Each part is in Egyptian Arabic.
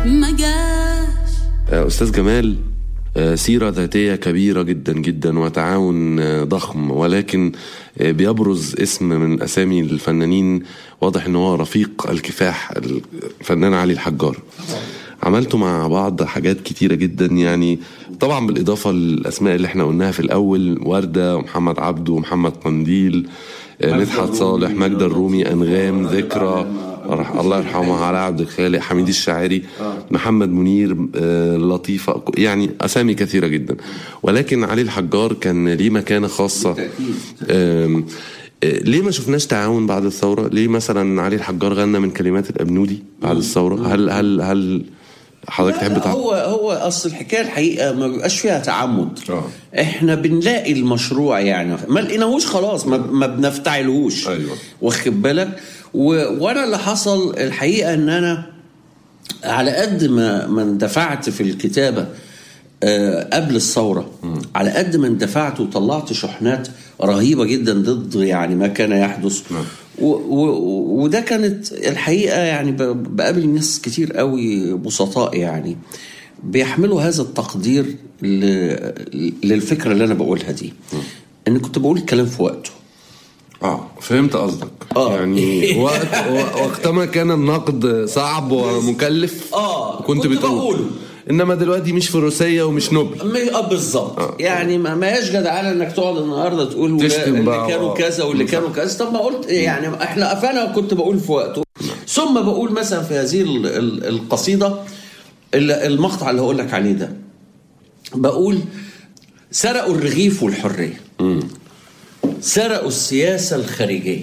ما جاش آه، أستاذ جمال آه، سيرة ذاتية كبيرة جدا جدا وتعاون آه، ضخم ولكن آه، بيبرز اسم من أسامي الفنانين واضح إن هو رفيق الكفاح الفنان علي الحجار عملتوا مع بعض حاجات كتيرة جدا يعني طبعا بالإضافة للأسماء اللي احنا قلناها في الأول وردة ومحمد عبده ومحمد قنديل آه، مدحت صالح مجد الرومي أنغام ذكرى رح- الله يرحمها على عبد الخالق حميد الشاعري محمد منير آه، لطيفة يعني أسامي كثيرة جدا ولكن علي الحجار كان ليه مكانة خاصة آم، آه، ليه ما شفناش تعاون بعد الثورة ليه مثلا علي الحجار غنى من كلمات الأبنودي بعد الثورة هل هل هل حضرتك تحب لا، تعاون هو هو اصل الحكايه الحقيقه ما بيبقاش فيها تعمد آه. احنا بنلاقي المشروع يعني ما لقيناهوش خلاص ما, ما بنفتعلهوش أيوة. واخد بالك و... وانا اللي حصل الحقيقه ان انا على قد ما ما اندفعت في الكتابه آه، قبل الثوره على قد ما اندفعت وطلعت شحنات رهيبه جدا ضد يعني ما كان يحدث و و وده كانت الحقيقه يعني ب- بقابل ناس كتير قوي بسطاء يعني بيحملوا هذا التقدير ل- للفكره اللي انا بقولها دي ان كنت بقول الكلام في وقته اه فهمت قصدك آه. يعني وقت و- وقتما كان النقد صعب ومكلف آه، كنت كنت بتقول بقوله. انما دلوقتي مش فروسيه ومش نوبل م- اه بالظبط يعني ما ما هياش جدعانه انك تقعد النهارده تقول ولا- تشتم اللي بقى كانوا و- كذا واللي كانوا كذا طب ما قلت يعني احنا فانا كنت بقول في وقته ثم بقول مثلا في هذه ال- ال- القصيده ال- المقطع اللي هقول لك عليه ده بقول سرقوا الرغيف والحريه سرقوا السياسه الخارجيه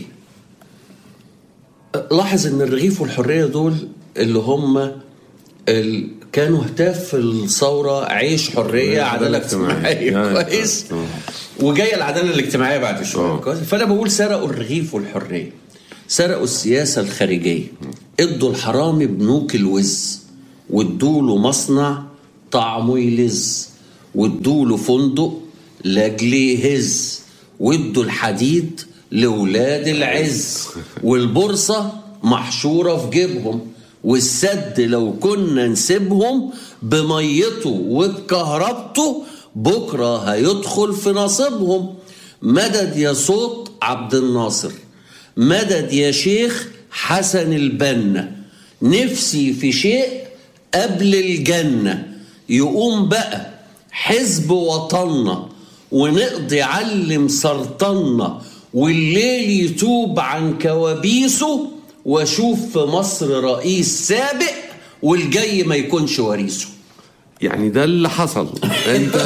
لاحظ ان الرغيف والحريه دول اللي هم ال... كانوا هتاف في الثوره عيش حريه عداله اجتماعيه يعني كويس تمام. وجايه العداله الاجتماعيه بعد شويه آه. كويس فانا بقول سرقوا الرغيف والحريه سرقوا السياسه الخارجيه ادوا الحرامي بنوك الوز وادوا له مصنع طعمه يلز وادوا له فندق لاجل يهز وادوا الحديد لولاد العز والبورصه محشوره في جيبهم والسد لو كنا نسيبهم بميته وبكهربته بكره هيدخل في نصيبهم مدد يا صوت عبد الناصر مدد يا شيخ حسن البنا نفسي في شيء قبل الجنة يقوم بقى حزب وطننا ونقضي علم سرطنا والليل يتوب عن كوابيسه واشوف في مصر رئيس سابق والجاي ما يكونش وريثه يعني ده اللي حصل انت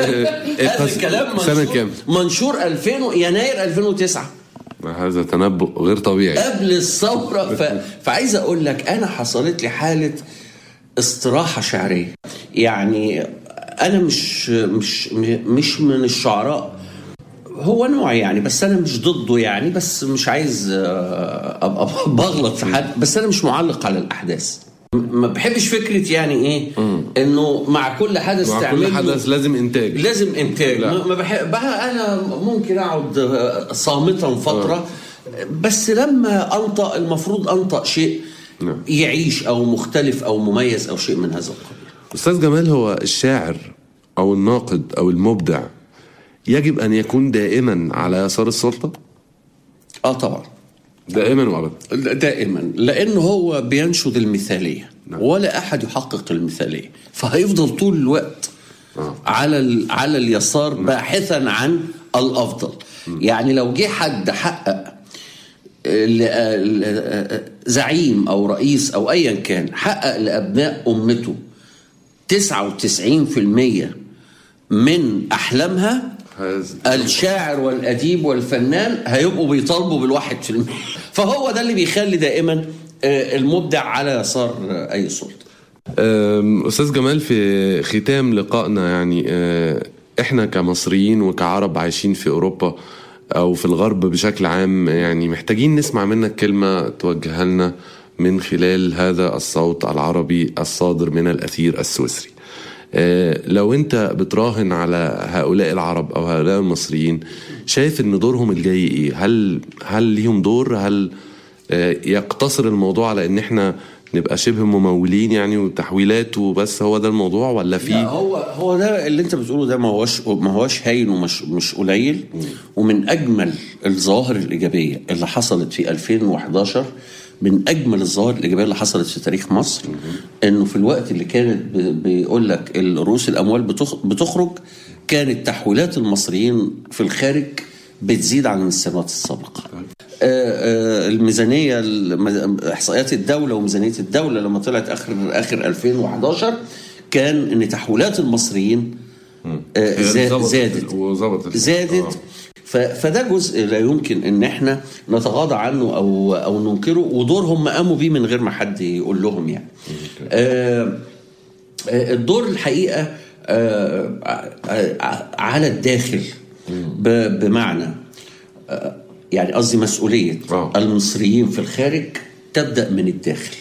هذا الكلام سنه منشور كام منشور 2000 يناير 2009 هذا تنبؤ غير طبيعي قبل الثوره ف... فعايز اقول لك انا حصلت لي حاله استراحه شعريه يعني انا مش مش مش من الشعراء هو نوع يعني بس انا مش ضده يعني بس مش عايز آه، ابقى بغلط في حد بس انا مش معلق على الاحداث م- ما بحبش فكره يعني ايه انه مع كل حدث مع تعمل كل له- حدث لازم انتاج لازم انتاج لا. ما ما بحب بقى انا ممكن اقعد آه، صامتا فتره بس لما انطق المفروض انطق شيء نعم. يعيش او مختلف او مميز او شيء من هذا القبيل استاذ جمال هو الشاعر او الناقد او المبدع يجب ان يكون دائما على يسار السلطه اه طبعا دائما وابدا دائما لانه هو بينشد المثاليه نعم. ولا احد يحقق المثاليه فهيفضل طول الوقت على ال- على اليسار باحثا عن الافضل يعني لو جه حد حقق ل- ل- زعيم او رئيس او ايا كان حقق لابناء امته 99% من احلامها هذا الشاعر والاديب والفنان هيبقوا بيطالبوا بالواحد في المية فهو ده اللي بيخلي دائما آه، المبدع على يسار آه، اي سلطه أم، استاذ جمال في ختام لقائنا يعني أه، احنا كمصريين وكعرب عايشين في اوروبا او في الغرب بشكل عام يعني محتاجين نسمع منك كلمه توجهها لنا من خلال هذا الصوت العربي الصادر من الاثير السويسري أه، لو انت بتراهن على هؤلاء العرب او هؤلاء المصريين شايف ان دورهم الجاي ايه هل هل ليهم دور هل آه، يقتصر الموضوع على ان احنا نبقى شبه ممولين يعني وتحويلات وبس هو ده الموضوع ولا لا في هو هو ده اللي انت بتقوله ده ما هوش ما هوش هين ومش مش قليل ومن اجمل الظواهر الايجابيه اللي حصلت في 2011 من اجمل الظواهر الايجابيه اللي حصلت في تاريخ مصر انه في الوقت اللي كانت ب- بيقول لك رؤوس الاموال بتخ- بتخرج كانت تحويلات المصريين في الخارج بتزيد عن السنوات السابقه آه، آه، الميزانيه الم- احصائيات الدوله وميزانيه الدوله لما طلعت اخر اخر 2011 كان ان تحويلات المصريين آه، زا- زادت وظبطت زادت ف- فده جزء لا يمكن ان احنا نتغاضى عنه او او ننكره ودور هم قاموا بيه من غير ما حد يقول لهم يعني. آه آه، الدور الحقيقه آه آه، آه، على الداخل ب- بمعنى آه، يعني قصدي مسؤوليه آه. المصريين في الخارج تبدا من الداخل.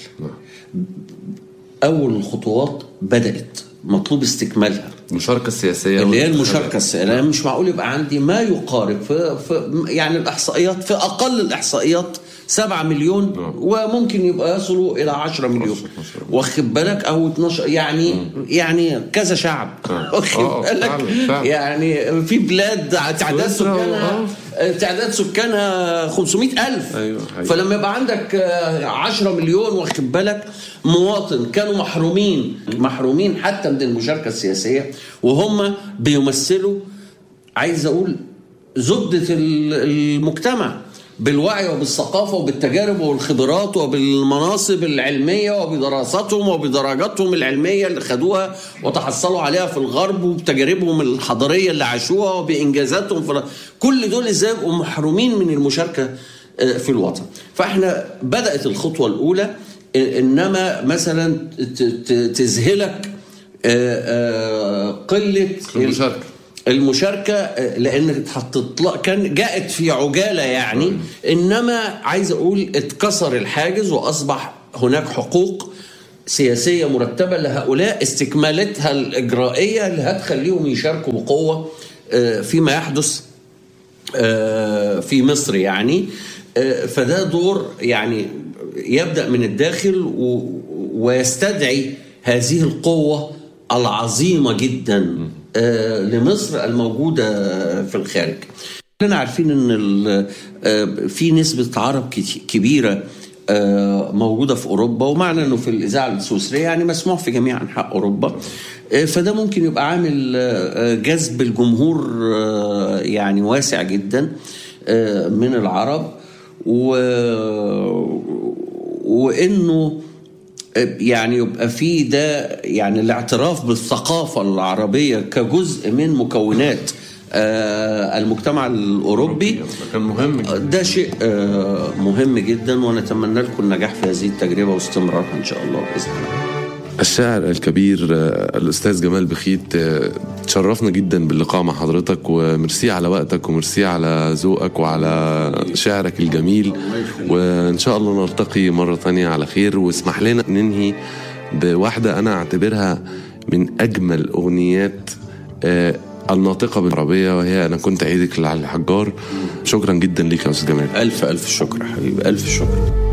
اول الخطوات بدات مطلوب استكمالها. المشاركة السياسية اللي هي والانتخابات. المشاركه السياسيه مش معقول يبقى عندي ما يقارب في, في يعني الاحصائيات في اقل الاحصائيات 7 مليون نعم. وممكن يبقى يصلوا الى 10 مليون 10 واخد بالك او 12 يعني يعني كذا شعب نعم. واخد آه، بالك فعلا، فعلا. يعني في بلاد تعداد سويسرا، سكانها تعداد سكانها 500 ألف أيوة، حقيقي. فلما يبقى عندك آه، 10 مليون واخد بالك مواطن كانوا محرومين محرومين حتى من المشاركة السياسية وهم بيمثلوا عايز أقول زبدة ال- المجتمع بالوعي وبالثقافة وبالتجارب والخبرات وبالمناصب العلمية وبدراساتهم وبدرجاتهم العلمية اللي خدوها وتحصلوا عليها في الغرب وبتجاربهم الحضارية اللي عاشوها وبإنجازاتهم في كل دول إزاي يبقوا محرومين من المشاركة آه، في الوطن فإحنا بدأت الخطوة الأولى آه، إنما مثلا ت- ت- تذهلك آه، آه، قلة المشاركة. المشاركه آه، لان اتحطت لها- كان جاءت في عجاله يعني انما عايز اقول اتكسر الحاجز واصبح هناك حقوق سياسيه مرتبه لهؤلاء استكمالتها الاجرائيه اللي هتخليهم يشاركوا بقوه آه، فيما يحدث آه، في مصر يعني آه، فده دور يعني يبدا من الداخل و- ويستدعي هذه القوه العظيمه جدا آه، لمصر الموجوده في الخارج. كلنا عارفين ان ال- آه، في نسبه عرب كت- كبيره آه، موجوده في اوروبا ومعنى انه في الاذاعه السويسريه يعني مسموح في جميع انحاء اوروبا آه، فده ممكن يبقى عامل آه، آه، جذب الجمهور آه، يعني واسع جدا آه، من العرب و وانه يعني يبقى في ده يعني الاعتراف بالثقافة العربية كجزء من مكونات آه، المجتمع الأوروبي كان مهم جدا ده شيء آه، مهم جدا ونتمنى لكم النجاح في هذه التجربة واستمرارها إن شاء الله بإذن الله الشاعر الكبير آه، الأستاذ جمال بخيت آه، تشرفنا جدا باللقاء مع حضرتك وميرسي على وقتك وميرسي على ذوقك وعلى شعرك الجميل وإن شاء الله نلتقي مرة تانية على خير واسمح لنا ننهي بواحدة أنا أعتبرها من أجمل أغنيات آه، الناطقة بالعربية وهي أنا كنت عيدك على الحجار شكرا جدا ليك يا أستاذ جمال ألف ألف شكر حبيبي ألف شكر